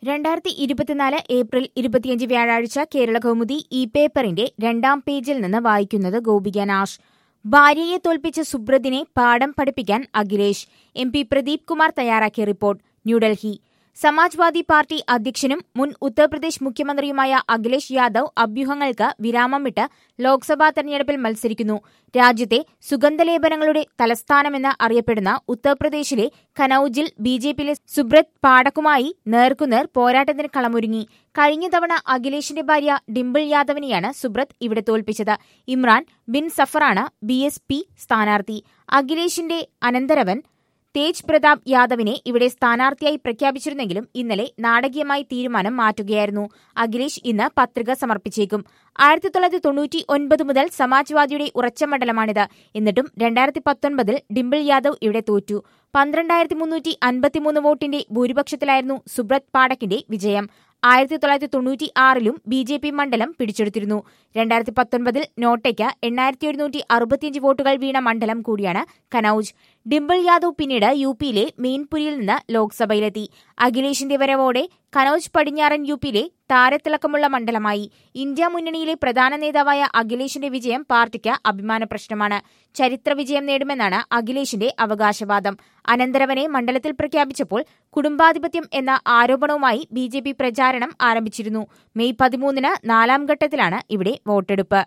രണ്ടായിരത്തി ഇരുപത്തിനാല് ഏപ്രിൽ ഇരുപത്തിയഞ്ച് വ്യാഴാഴ്ച കേരള കൗമുദി ഈ പേപ്പറിന്റെ രണ്ടാം പേജിൽ നിന്ന് വായിക്കുന്നത് ഗോപിക നാഷ് ഭാര്യയെ തോൽപ്പിച്ച സുബ്രതിനെ പാഠം പഠിപ്പിക്കാൻ അഖിലേഷ് എം പി പ്രദീപ് കുമാർ തയ്യാറാക്കിയ റിപ്പോർട്ട് ന്യൂഡൽഹി സമാജ്വാദി പാർട്ടി അധ്യക്ഷനും മുൻ ഉത്തർപ്രദേശ് മുഖ്യമന്ത്രിയുമായ അഖിലേഷ് യാദവ് അഭ്യൂഹങ്ങൾക്ക് വിരാമമിട്ട് ലോക്സഭാ തെരഞ്ഞെടുപ്പിൽ മത്സരിക്കുന്നു രാജ്യത്തെ സുഗന്ധലേപനങ്ങളുടെ തലസ്ഥാനമെന്ന് അറിയപ്പെടുന്ന ഉത്തർപ്രദേശിലെ കനൌജിൽ ബി ജെ പിയിലെ സുബ്രത് പാഠക്കുമായി നേർക്കുനേർ പോരാട്ടത്തിന് കളമൊരുങ്ങി കഴിഞ്ഞ തവണ അഖിലേഷിന്റെ ഭാര്യ ഡിംപിൾ യാദവിനെയാണ് സുബ്രത് ഇവിടെ തോൽപ്പിച്ചത് ഇമ്രാൻ ബിൻ സഫറാണ് ബി എസ് പി സ്ഥാനാർത്ഥി അഖിലേഷിന്റെ അനന്തരവൻ തേജ് പ്രതാപ് യാദവിനെ ഇവിടെ സ്ഥാനാർത്ഥിയായി പ്രഖ്യാപിച്ചിരുന്നെങ്കിലും ഇന്നലെ നാടകീയമായി തീരുമാനം മാറ്റുകയായിരുന്നു അഖിലേഷ് ഇന്ന് പത്രിക സമർപ്പിച്ചേക്കും ആയിരത്തി തൊള്ളായിരത്തി തൊണ്ണൂറ്റി ഒൻപത് മുതൽ സമാജ്വാദിയുടെ ഉറച്ച മണ്ഡലമാണിത് എന്നിട്ടും രണ്ടായിരത്തി പത്തൊൻപതിൽ ഡിംപിൾ യാദവ് ഇവിടെ തോറ്റു പന്ത്രണ്ടായിരത്തി മുന്നൂറ്റി അൻപത്തിമൂന്ന് വോട്ടിന്റെ ഭൂരിപക്ഷത്തിലായിരുന്നു സുബ്രത് പാഠക്കിന്റെ വിജയം ആയിരത്തി തൊള്ളായിരത്തി തൊണ്ണൂറ്റി ആറിലും ബി ജെ പി മണ്ഡലം പിടിച്ചെടുത്തിരുന്നു രണ്ടായിരത്തി പത്തൊൻപതിൽ നോട്ടയ്ക്ക് എണ്ണായിരത്തി ഒരുന്നൂറ്റി അറുപത്തിയഞ്ച് വോട്ടുകൾ വീണ മണ്ഡലം കൂടിയാണ് കനൌജ് ഡിംപിൾ യാദവ് പിന്നീട് യു പിയിലെ മെയിൻപുരിയിൽ നിന്ന് ലോക്സഭയിലെത്തി അഖിലേഷിന്റെ വരവോടെ കനൌജ് പടിഞ്ഞാറൻ യു പിയിലെ താരത്തിളക്കമുള്ള മണ്ഡലമായി ഇന്ത്യ മുന്നണിയിലെ പ്രധാന നേതാവായ അഖിലേഷിന്റെ വിജയം പാർട്ടിക്ക് അഭിമാന പ്രശ്നമാണ് ചരിത്ര വിജയം നേടുമെന്നാണ് അഖിലേഷിന്റെ അവകാശവാദം അനന്തരവനെ മണ്ഡലത്തിൽ പ്രഖ്യാപിച്ചപ്പോൾ കുടുംബാധിപത്യം എന്ന ആരോപണവുമായി ബി പ്രചാരണം ആരംഭിച്ചിരുന്നു മെയ് പതിമൂന്നിന് നാലാം ഘട്ടത്തിലാണ് ഇവിടെ വോട്ടെടുപ്പ്